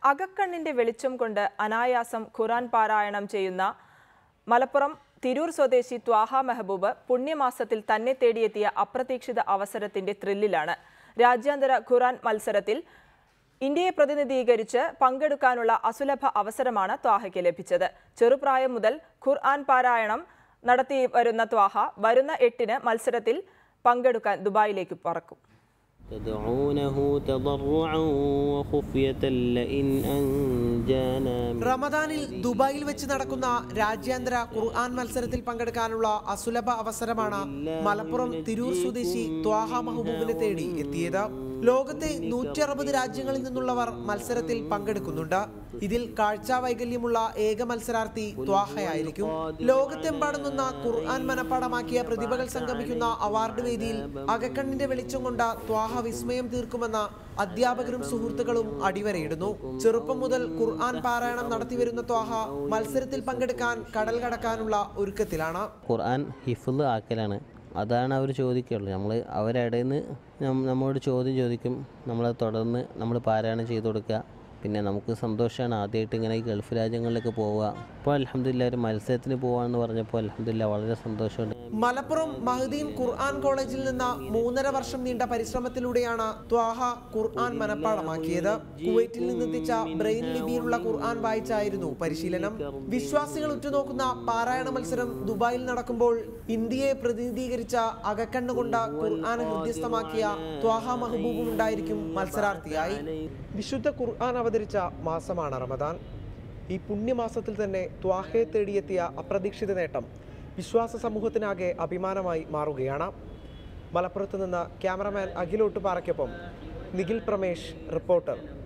അകക്കണ്ണിന്റെ വെളിച്ചം കൊണ്ട് അനായാസം ഖുറാൻ പാരായണം ചെയ്യുന്ന മലപ്പുറം തിരൂർ സ്വദേശി ത്വാഹ മെഹബൂബ് പുണ്യമാസത്തിൽ തന്നെ തേടിയെത്തിയ അപ്രതീക്ഷിത അവസരത്തിന്റെ ത്രില്ലിലാണ് രാജ്യാന്തര ഖുറാൻ മത്സരത്തിൽ ഇന്ത്യയെ പ്രതിനിധീകരിച്ച് പങ്കെടുക്കാനുള്ള അസുലഭ അവസരമാണ് ത്വാഹയ്ക്ക് ലഭിച്ചത് ചെറുപ്രായം മുതൽ ഖുർആൻ പാരായണം നടത്തി വരുന്ന ത്വാഹ വരുന്ന എട്ടിന് മത്സരത്തിൽ പങ്കെടുക്കാൻ ദുബായിലേക്ക് പറക്കും تدعونه تضرعا وخفية لئن أنجانا من റമദാനിൽ ദുബായിൽ വെച്ച് നടക്കുന്ന രാജ്യാന്തര ഖുർആൻ മത്സരത്തിൽ പങ്കെടുക്കാനുള്ള അസുലഭ അവസരമാണ് മലപ്പുറം തിരൂർ സ്വദേശി ത്വാഹ മഹബൂബിനെ തേടി എത്തിയത് ലോകത്തെ നൂറ്റി അറുപത് രാജ്യങ്ങളിൽ നിന്നുള്ളവർ മത്സരത്തിൽ പങ്കെടുക്കുന്നുണ്ട് ഇതിൽ കാഴ്ചാ വൈകല്യമുള്ള ഏക മത്സരാർത്ഥി ത്വാഹയായിരിക്കും ലോകത്തെമ്പാടും നിന്ന ഖുർആൻ മനപ്പാടമാക്കിയ പ്രതിഭകൾ സംഗമിക്കുന്ന അവാർഡ് വേദിയിൽ അകക്കണ്ണിന്റെ വെളിച്ചം കൊണ്ട് ത്വാഹ വിസ്മയം തീർക്കുമെന്ന അധ്യാപകരും സുഹൃത്തുക്കളും അടിവരയിടുന്നു ചെറുപ്പം മുതൽ ഖുർആൻ പാരായണം നടത്തിവരുന്ന ത്വാഹ മത്സരത്തിൽ പങ്കെടുക്കാൻ കടൽ കടക്കാനുള്ള ഒരുക്കത്തിലാണ് ഖുർആൻ ഹിഫ്ള് ആക്കലാണ് അതാണ് അവർ ചോദിക്കുള്ളൂ നമ്മൾ അവരിടയിൽ നിന്ന് നമ്മോട് ചോദ്യം ചോദിക്കും നമ്മൾ തുടർന്ന് നമ്മൾ പാരായണം ചെയ്ത് കൊടുക്കുക പിന്നെ നമുക്ക് സന്തോഷമാണ് ആദ്യമായിട്ട് ഇങ്ങനെ ഈ ഗൾഫ് രാജ്യങ്ങളിലൊക്കെ പോവുക ഇപ്പോൾ അലഹമില്ല ഒരു മത്സരത്തിന് പോകാമെന്ന് പറഞ്ഞപ്പോൾ അലഹമില്ല വളരെ സന്തോഷമുണ്ട് മലപ്പുറം മഹദീൻ ഖുർആൻ കോളേജിൽ നിന്ന് മൂന്നര വർഷം നീണ്ട പരിശ്രമത്തിലൂടെയാണ് ത്വാഹ ഖുർആൻ മനപ്പാടമാക്കിയത് കുവൈറ്റിൽ നിന്നെത്തിച്ച ബ്രെയിൻ ലിപിയിലുള്ള ഖുർആൻ വായിച്ചായിരുന്നു പരിശീലനം വിശ്വാസികൾ ഉറ്റുനോക്കുന്ന പാരായണ മത്സരം ദുബായിൽ നടക്കുമ്പോൾ ഇന്ത്യയെ പ്രതിനിധീകരിച്ച അകക്കണ്ണുകൊണ്ട് ഖുർആൻ ഹൃദ്യസ്ഥമാക്കിയ ത്വാഹ മഹബൂബും ഉണ്ടായിരിക്കും മത്സരാർത്ഥിയായി വിശുദ്ധ ഖുർആൻ അവതരിച്ച മാസമാണ് റമദാൻ ഈ പുണ്യമാസത്തിൽ തന്നെ ത്വാഹയെ തേടിയെത്തിയ അപ്രതീക്ഷിത നേട്ടം വിശ്വാസ സമൂഹത്തിനാകെ അഭിമാനമായി മാറുകയാണ് മലപ്പുറത്ത് നിന്ന് ക്യാമറമാൻ അഖിലോട്ട് പാറയ്ക്കൊപ്പം നിഖിൽ പ്രമേഷ് റിപ്പോർട്ടർ